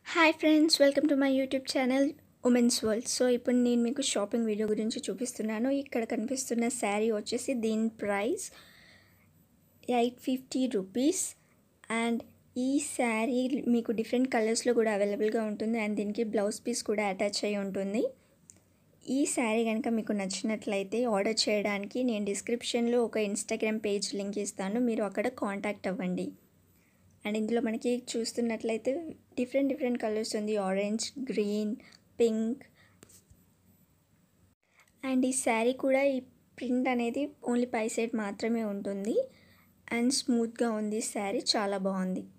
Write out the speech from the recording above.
hi friends welcome to my YouTube channel women's world so ఇప్పుడు నేను మీకు shopping video గురించి చూపిస్తున్నాను ఇక్కడ కనిపిస్తున్న శారీ వచ్చేసి దీని price eight fifty rupees and ఈ శారీ మీకు డిఫరెంట్ కలర్స్లో కూడా అవైలబుల్గా ఉంటుంది అండ్ దీనికి బ్లౌజ్ పీస్ కూడా అటాచ్ అయి ఉంటుంది ఈ శారీ కనుక మీకు నచ్చినట్లయితే ఆర్డర్ చేయడానికి నేను డిస్క్రిప్షన్లో ఒక ఇన్స్టాగ్రామ్ పేజ్ లింక్ ఇస్తాను మీరు అక్కడ కాంటాక్ట్ అవ్వండి అండ్ ఇందులో మనకి చూస్తున్నట్లయితే డిఫరెంట్ డిఫరెంట్ కలర్స్ ఉంది ఆరెంజ్ గ్రీన్ పింక్ అండ్ ఈ శారీ కూడా ఈ ప్రింట్ అనేది ఓన్లీ పై సైడ్ మాత్రమే ఉంటుంది అండ్ స్మూత్గా ఉంది శారీ చాలా బాగుంది